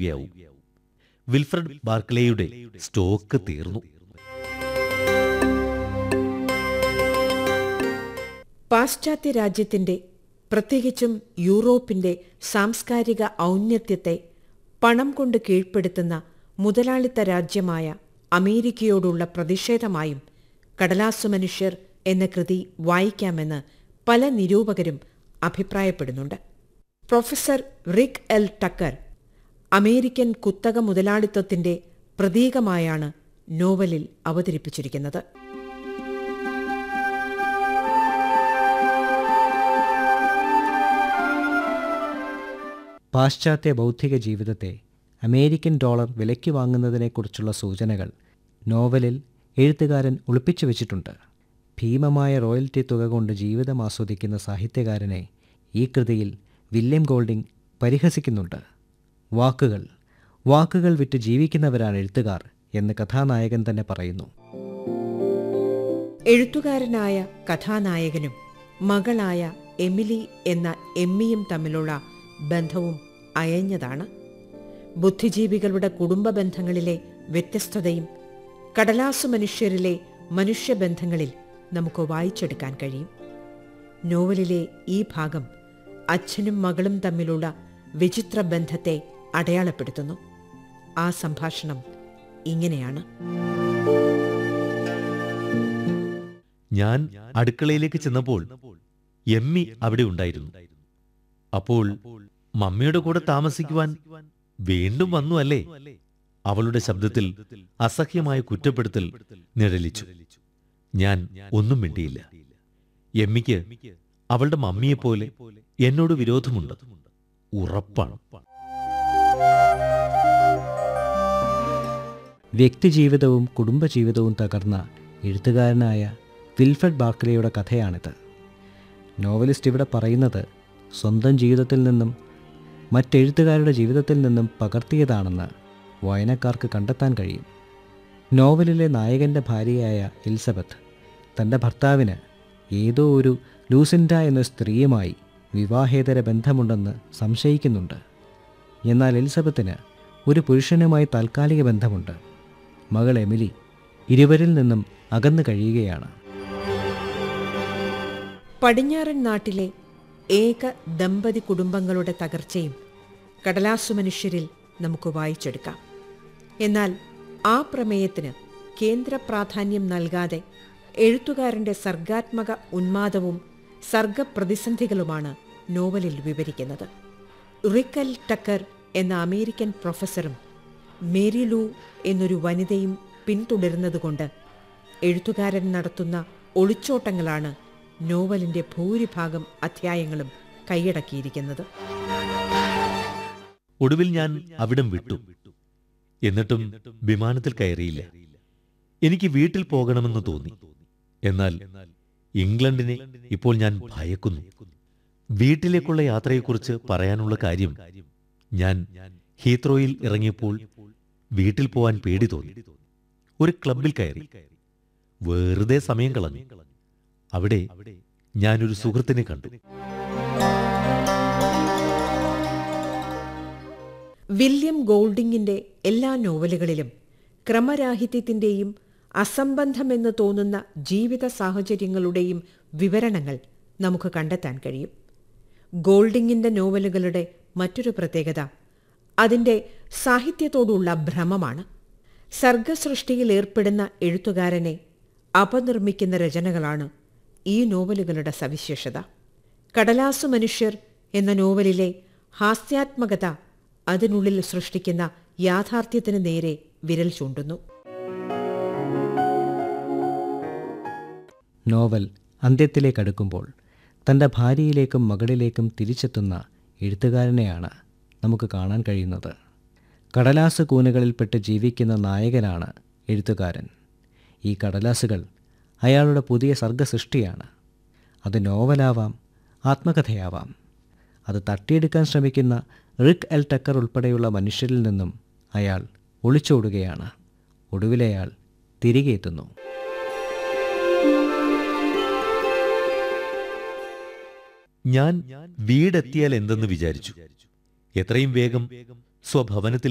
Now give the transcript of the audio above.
കളയുകയാവും Wilfred ബാർക്ലേയുടെ stock തീർന്നു പാശ്ചാത്യ രാജ്യത്തിന്റെ പ്രത്യേകിച്ചും യൂറോപ്പിന്റെ സാംസ്കാരിക ഔന്നത്യത്തെ പണം കൊണ്ട് കീഴ്പ്പെടുത്തുന്ന മുതലാളിത്ത രാജ്യമായ അമേരിക്കയോടുള്ള പ്രതിഷേധമായും കടലാസു മനുഷ്യർ എന്ന കൃതി വായിക്കാമെന്ന് പല നിരൂപകരും അഭിപ്രായപ്പെടുന്നുണ്ട് professor Rick L Tucker American കുത്തക മുതലാളിത്തത്തിന്റെ പ്രതീകമായാണ് നോവലിൽ അവതരിപ്പിച്ചിരിക്കുന്നത് പാശ്ചാത്യ ബൗദ്ധിക ജീവിതത്തെ അമേരിക്കൻ ഡോളർ വിലയ്ക്ക് വാങ്ങുന്നതിനെക്കുറിച്ചുള്ള സൂചനകൾ നോവലിൽ എഴുത്തുകാരൻ ഒളിപ്പിച്ചു വച്ചിട്ടുണ്ട് ഭീമമായ റോയൽറ്റി തുക കൊണ്ട് ജീവിതം ആസ്വദിക്കുന്ന സാഹിത്യകാരനെ ഈ കൃതിയിൽ വില്യം ഗോൾഡിംഗ് പരിഹസിക്കുന്നുണ്ട് വാക്കുകൾ വാക്കുകൾ വിറ്റ് ജീവിക്കുന്നവരാണ് എഴുത്തുകാർ എന്ന് കഥാനായകൻ തന്നെ പറയുന്നു എഴുത്തുകാരനായ കഥാനായകനും മകളായ എമിലി എന്ന എമ്മിയും തമ്മിലുള്ള ബന്ധവും അയഞ്ഞതാണ് ബുദ്ധിജീവികളുടെ കുടുംബ ബന്ധങ്ങളിലെ വ്യത്യസ്തതയും കടലാസു മനുഷ്യരിലെ മനുഷ്യബന്ധങ്ങളിൽ നമുക്ക് വായിച്ചെടുക്കാൻ കഴിയും നോവലിലെ ഈ ഭാഗം അച്ഛനും മകളും തമ്മിലുള്ള വിചിത്ര ബന്ധത്തെ അടയാളപ്പെടുത്തുന്നു ആ സംഭാഷണം ഇങ്ങനെയാണ് ഞാൻ അടുക്കളയിലേക്ക് ചെന്നപ്പോൾ എമ്മി അവിടെ ഉണ്ടായിരുന്നു അപ്പോൾ മമ്മിയുടെ കൂടെ താമസിക്കുവാൻ വീണ്ടും വന്നു അല്ലേ അവളുടെ ശബ്ദത്തിൽ അസഹ്യമായ കുറ്റപ്പെടുത്തൽ നിഴലിച്ചു ഞാൻ ഒന്നും മിണ്ടിയില്ല എമ്മിക്ക് അവളുടെ മമ്മിയെപ്പോലെ എന്നോട് വിരോധമുണ്ട് ഉറപ്പാണ് വ്യക്തിജീവിതവും കുടുംബജീവിതവും തകർന്ന എഴുത്തുകാരനായ വിൽഫ്രഡ് ബാർക്ലേയുടെ കഥയാണിത് നോവലിസ്റ്റ് ഇവിടെ പറയുന്നത് സ്വന്തം ജീവിതത്തിൽ നിന്നും മറ്റെഴുത്തുകാരുടെ ജീവിതത്തിൽ നിന്നും പകർത്തിയതാണെന്ന് വായനക്കാർക്ക് കണ്ടെത്താൻ കഴിയും നോവലിലെ നായകൻ്റെ ഭാര്യയായ എലിസബത്ത് തൻ്റെ ഭർത്താവിന് ഏതോ ഒരു ലൂസിൻഡ എന്ന സ്ത്രീയുമായി വിവാഹേതര ബന്ധമുണ്ടെന്ന് സംശയിക്കുന്നുണ്ട് എന്നാൽ എലിസബത്തിന് ഒരു പുരുഷനുമായി താൽക്കാലിക ബന്ധമുണ്ട് മകൾ എമിലി ഇരുവരിൽ നിന്നും അകന്നു കഴിയുകയാണ് പടിഞ്ഞാറൻ നാട്ടിലെ ഏക ദമ്പതി കുടുംബങ്ങളുടെ തകർച്ചയും കടലാസു മനുഷ്യരിൽ നമുക്ക് വായിച്ചെടുക്കാം എന്നാൽ ആ പ്രമേയത്തിന് കേന്ദ്ര പ്രാധാന്യം നൽകാതെ എഴുത്തുകാരന്റെ സർഗാത്മക ഉന്മാദവും സർഗപ്രതിസന്ധികളുമാണ് നോവലിൽ വിവരിക്കുന്നത് റിക്കൽ ടക്കർ എന്ന അമേരിക്കൻ പ്രൊഫസറും മേരി ലൂ എന്നൊരു വനിതയും പിന്തുടരുന്നതുകൊണ്ട് എഴുത്തുകാരൻ നടത്തുന്ന ഒളിച്ചോട്ടങ്ങളാണ് നോവലിന്റെ ഭൂരിഭാഗം അധ്യായങ്ങളും കൈയടക്കിയിരിക്കുന്നത് ഒടുവിൽ ഞാൻ അവിടം വിട്ടു എന്നിട്ടും വിമാനത്തിൽ കയറിയില്ല എനിക്ക് വീട്ടിൽ പോകണമെന്ന് തോന്നി എന്നാൽ ഇംഗ്ലണ്ടിനെ ഇപ്പോൾ ഞാൻ ഭയക്കുന്നു വീട്ടിലേക്കുള്ള യാത്രയെക്കുറിച്ച് പറയാനുള്ള കാര്യം ഞാൻ ഹീത്രോയിൽ ഇറങ്ങിയപ്പോൾ വീട്ടിൽ പോവാൻ പേടി തോന്നി ഒരു ക്ലബിൽ കയറി വെറുതെ സമയം കളഞ്ഞു അവിടെ ഞാനൊരു സുഹൃത്തിനെ കണ്ടു വില്യം ഗോൾഡിങ്ങിന്റെ എല്ലാ നോവലുകളിലും ക്രമരാഹിത്യത്തിന്റെയും അസംബന്ധമെന്ന് തോന്നുന്ന ജീവിത സാഹചര്യങ്ങളുടെയും വിവരണങ്ങൾ നമുക്ക് കണ്ടെത്താൻ കഴിയും ഗോൾഡിങ്ങിന്റെ നോവലുകളുടെ മറ്റൊരു പ്രത്യേകത അതിന്റെ സാഹിത്യത്തോടുള്ള ഭ്രമമാണ് സർഗസൃഷ്ടിയിൽ ഏർപ്പെടുന്ന എഴുത്തുകാരനെ അപനിർമ്മിക്കുന്ന രചനകളാണ് ഈ നോവലുകളുടെ സവിശേഷത കടലാസു മനുഷ്യർ എന്ന നോവലിലെ ഹാസ്യാത്മകത അതിനുള്ളിൽ സൃഷ്ടിക്കുന്ന യാഥാർത്ഥ്യത്തിന് നേരെ വിരൽ ചൂണ്ടുന്നു നോവൽ അന്ത്യത്തിലേക്കടുക്കുമ്പോൾ തൻ്റെ ഭാര്യയിലേക്കും മകളിലേക്കും തിരിച്ചെത്തുന്ന എഴുത്തുകാരനെയാണ് നമുക്ക് കാണാൻ കഴിയുന്നത് കടലാസ് കൂനുകളിൽപ്പെട്ട് ജീവിക്കുന്ന നായകനാണ് എഴുത്തുകാരൻ ഈ കടലാസുകൾ അയാളുടെ പുതിയ സർഗസൃഷ്ടിയാണ് അത് നോവലാവാം ആത്മകഥയാവാം അത് തട്ടിയെടുക്കാൻ ശ്രമിക്കുന്ന റിക് എൽ ടക്കർ ഉൾപ്പെടെയുള്ള മനുഷ്യരിൽ നിന്നും അയാൾ ഒളിച്ചോടുകയാണ് ഒടുവിലയാൾ തിരികെ എത്തുന്നു ഞാൻ വീടെത്തിയാൽ എന്തെന്ന് വിചാരിച്ചു എത്രയും വേഗം സ്വഭവനത്തിൽ